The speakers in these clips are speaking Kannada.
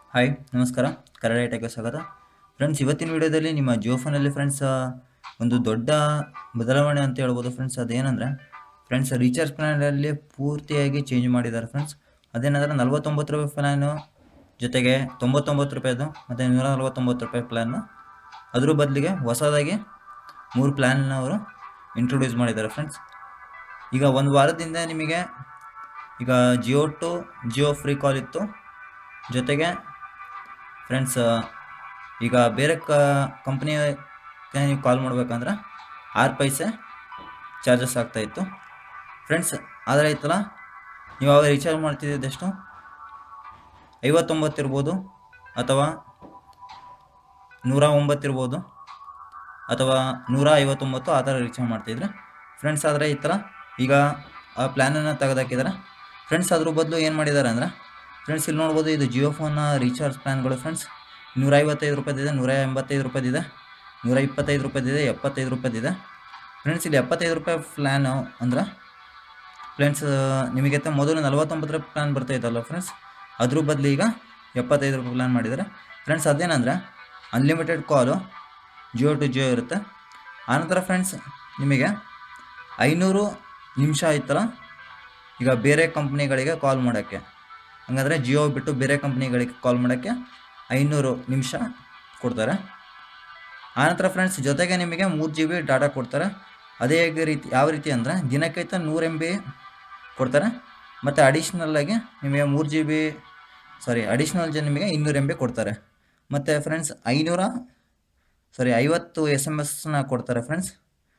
ಹಾಯ್ ನಮಸ್ಕಾರ ಕನ್ನಡ ಟೆಕ್ಗೆ ಸ್ವಾಗತ ಫ್ರೆಂಡ್ಸ್ ಇವತ್ತಿನ ವಿಡಿಯೋದಲ್ಲಿ ನಿಮ್ಮ ಜಿಯೋ ಫೋನಲ್ಲಿ ಫ್ರೆಂಡ್ಸ್ ಒಂದು ದೊಡ್ಡ ಬದಲಾವಣೆ ಅಂತ ಹೇಳ್ಬೋದು ಫ್ರೆಂಡ್ಸ್ ಅದೇನಂದರೆ ಫ್ರೆಂಡ್ಸ್ ರೀಚಾರ್ಜ್ ಪ್ಲ್ಯಾನಲ್ಲಿ ಪೂರ್ತಿಯಾಗಿ ಚೇಂಜ್ ಮಾಡಿದ್ದಾರೆ ಫ್ರೆಂಡ್ಸ್ ಅದೇನಂದರೆ ನಲ್ವತ್ತೊಂಬತ್ತು ರೂಪಾಯಿ ಪ್ಲ್ಯಾನು ಜೊತೆಗೆ ತೊಂಬತ್ತೊಂಬತ್ತು ರೂಪಾಯಿದು ಮತ್ತು ನೂರ ನಲ್ವತ್ತೊಂಬತ್ತು ರೂಪಾಯಿ ಪ್ಲ್ಯಾನು ಅದ್ರ ಬದಲಿಗೆ ಹೊಸದಾಗಿ ಮೂರು ಪ್ಲ್ಯಾನ್ನ ಅವರು ಇಂಟ್ರೊಡ್ಯೂಸ್ ಮಾಡಿದ್ದಾರೆ ಫ್ರೆಂಡ್ಸ್ ಈಗ ಒಂದು ವಾರದಿಂದ ನಿಮಗೆ ಈಗ Jio to Jio free call ಇತ್ತು ಜೊತೆಗೆ ಫ್ರೆಂಡ್ಸ್ ಈಗ ಬೇರೆ ಕ ಕಂಪ್ನಿಗೆ ನೀವು ಕಾಲ್ ಮಾಡ್ಬೇಕಂದ್ರೆ ಆರು ಪೈಸೆ ಚಾರ್ಜಸ್ ಆಗ್ತಾಯಿತ್ತು ಫ್ರೆಂಡ್ಸ್ ಆದರೆ ಐತಲ್ಲ ನೀವು ಅವಾಗ ರೀಚಾರ್ಜ್ ಮಾಡ್ತಿದ್ದೆಷ್ಟು ಐವತ್ತೊಂಬತ್ತು ಇರ್ಬೋದು ಅಥವಾ ನೂರ ಒಂಬತ್ತು ಇರ್ಬೋದು ಅಥವಾ ನೂರ ಐವತ್ತೊಂಬತ್ತು ಆ ಥರ ರೀಚಾರ್ಜ್ ಮಾಡ್ತಿದ್ರೆ ಫ್ರೆಂಡ್ಸ್ ಆದರೆ ಈ ಥರ ಈಗ ಆ ಪ್ಲ್ಯಾನನ್ನು ತೆಗೆದಾಕಿದ್ದಾರೆ ಫ್ರೆಂಡ್ಸ್ ಅದ್ರ ಬದಲು ಏನು ಮಾಡಿದ್ದಾರೆ ಅಂದರೆ ಫ್ರೆಂಡ್ಸ್ ಇಲ್ಲಿ ನೋಡ್ಬೋದು ಇದು ಜಿಯೋ ಫೋನ್ನ ರೀಚಾರ್ಜ್ ಪ್ಲ್ಯಾನ್ಗಳು ಫ್ರೆಂಡ್ಸ್ ನೂರ ಐವತ್ತೈದು ರೂಪಾಯಿದಿದೆ ನೂರ ಎಂಬತ್ತೈದು ರೂಪಾಯಿದಿದೆ ನೂರ ಇಪ್ಪತ್ತೈದು ರೂಪಾಯಿದಿದೆ ಎಪ್ಪತ್ತೈದು ರೂಪಾಯಿದಿದೆ ಫ್ರೆಂಡ್ಸ್ ಇಲ್ಲಿ ಎಪ್ಪತ್ತೈದು ರೂಪಾಯಿ ಪ್ಲ್ಯಾನು ಅಂದ್ರೆ ಫ್ರೆಂಡ್ಸ್ ನಿಮಗೆ ಮೊದಲು ನಲ್ವತ್ತೊಂಬತ್ತು ರೂಪಾಯಿ ಪ್ಲ್ಯಾನ್ ಬರ್ತಾಯಿತ್ತಲ್ಲ ಫ್ರೆಂಡ್ಸ್ ಅದ್ರ ಬದಲು ಈಗ ಎಪ್ಪತ್ತೈದು ರೂಪಾಯಿ ಪ್ಲ್ಯಾನ್ ಮಾಡಿದ್ದಾರೆ ಫ್ರೆಂಡ್ಸ್ ಅದೇನಂದರೆ unlimited call Jio to Jio ಇರುತ್ತೆ ಆನಂತರ ಫ್ರೆಂಡ್ಸ್ ನಿಮಗೆ ಐನೂರು ನಿಮಿಷ ಆಯ್ತಲ್ಲ ಈಗ ಬೇರೆ ಕಂಪ್ನಿಗಳಿಗೆ ಕಾಲ್ ಮಾಡೋಕ್ಕೆ ಹಂಗಂದರೆ ಜಿಯೋ ಬಿಟ್ಟು ಬೇರೆ ಕಂಪ್ನಿಗಳಿಗೆ ಕಾಲ್ ಮಾಡೋಕ್ಕೆ ಐನೂರು ನಿಮಿಷ ಕೊಡ್ತಾರೆ ಆನಂತರ ಫ್ರೆಂಡ್ಸ್ ಜೊತೆಗೆ ನಿಮಗೆ ಮೂರು ಜಿ ಬಿ ಡಾಟಾ ಕೊಡ್ತಾರೆ ಅದೇ ರೀತಿ ಯಾವ ರೀತಿ ಅಂದರೆ ದಿನಕ್ಕೈತ ನೂರು ಎಮ್ ಬಿ ಕೊಡ್ತಾರೆ ಮತ್ತು ಅಡಿಷ್ನಲ್ಲಾಗಿ ನಿಮಗೆ ಮೂರು ಜಿ ಬಿ ಸಾರಿ ಅಡಿಷ್ನಲ್ ಜ ನಿಮಗೆ ಇನ್ನೂರು ಎಮ್ ಬಿ ಕೊಡ್ತಾರೆ ಮತ್ತು ಫ್ರೆಂಡ್ಸ್ ಐನೂರ ಸಾರಿ ಐವತ್ತು ಎಸ್ ಎಮ್ ಎಸ್ನ ಕೊಡ್ತಾರೆ ಫ್ರೆಂಡ್ಸ್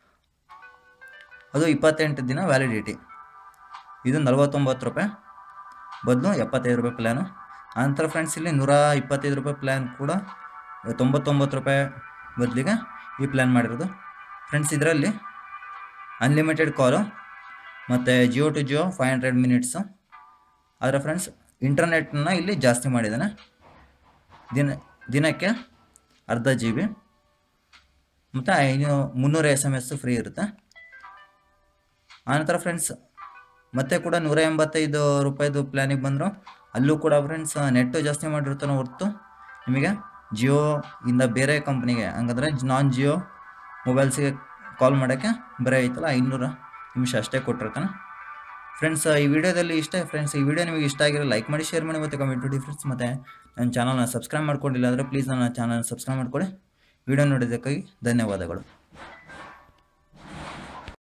ಅದು ಇಪ್ಪತ್ತೆಂಟು ದಿನ ವ್ಯಾಲಿಡಿಟಿ ಇದು ನಲ್ವತ್ತೊಂಬತ್ತು ರೂಪಾಯಿ ಬದಲು ಎಪ್ಪತ್ತೈದು ರೂಪಾಯಿ ಪ್ಲ್ಯಾನು ಆನಂತರ ಫ್ರೆಂಡ್ಸ್ ಇಲ್ಲಿ ನೂರ ಇಪ್ಪತ್ತೈದು ರೂಪಾಯಿ ಪ್ಲ್ಯಾನ್ ಕೂಡ ತೊಂಬತ್ತೊಂಬತ್ತು ರೂಪಾಯಿ ಬದಲಿಗೆ ಈ ಪ್ಲ್ಯಾನ್ ಮಾಡಿರೋದು ಫ್ರೆಂಡ್ಸ್ ಇದರಲ್ಲಿ ಅನ್ಲಿಮಿಟೆಡ್ ಕಾಲು ಮತ್ತು Jio to Jio five hundred minutes ಆದರೆ ಫ್ರೆಂಡ್ಸ್ ಇಂಟರ್ನೆಟ್ನ ಇಲ್ಲಿ ಜಾಸ್ತಿ ಮಾಡಿದ್ದಾನೆ ದಿನ ದಿನಕ್ಕೆ ಅರ್ಧ ಜಿ ಬಿ ಮತ್ತು ಐನೂ ಮುನ್ನೂರು ಎಸ್ ಎಮ್ ಎಸ್ಸು ಫ್ರೀ ಇರುತ್ತೆ ಆನಂತರ ಫ್ರೆಂಡ್ಸ್ ಮತ್ತೆ ಕೂಡ ನೂರ ಎಂಬತ್ತೈದು ರೂಪಾಯಿದು ಪ್ಲ್ಯಾನಿಗೆ ಬಂದರು ಅಲ್ಲೂ ಕೂಡ ಫ್ರೆಂಡ್ಸ್ ನೆಟ್ಟು ಜಾಸ್ತಿ ಮಾಡಿರ್ತಾನೆ ಹೊರತು ನಿಮಗೆ ಜಿಯೋ ಇಂದ ಬೇರೆ ಕಂಪ್ನಿಗೆ ಹಂಗಂದ್ರೆ ನಾನ್ ಜಿಯೋ ಮೊಬೈಲ್ಸಿಗೆ ಕಾಲ್ ಮಾಡೋಕ್ಕೆ ಬರೀ ಐತಲ್ಲ ಐನೂರು ನಿಮಿಷ ಅಷ್ಟೇ ಕೊಟ್ಟಿರ್ತಾನೆ ಫ್ರೆಂಡ್ಸ್ ಈ ವಿಡಿಯೋದಲ್ಲಿ ಇಷ್ಟ ಫ್ರೆಂಡ್ಸ್ ಈ ವಿಡಿಯೋ ನಿಮಗೆ ಇಷ್ಟ ಆಗಿರೋ ಲೈಕ್ ಮಾಡಿ ಶೇರ್ ಮಾಡಿ ಮತ್ತು ಕಮೆಂಟ್ ಮಾಡಿ ಫ್ರೆಂಡ್ಸ್ ಮತ್ತು ನನ್ನ ಚಾನಲ್ನ ಸಬ್ಸ್ಕ್ರೈಬ್ ಮಾಡ್ಕೊಂಡಿಲ್ಲ ಅಂದರೆ ಪ್ಲೀಸ್ ನನ್ನ ಚಾನಲ್ ಸಬ್ಸ್ಕ್ರೈಬ್ ಮಾಡ್ಕೊಳ್ಳಿ ವಿಡಿಯೋ ನೋಡಿದ್ದಕ್ಕಾಗಿ ಧನ್ಯವಾದಗಳು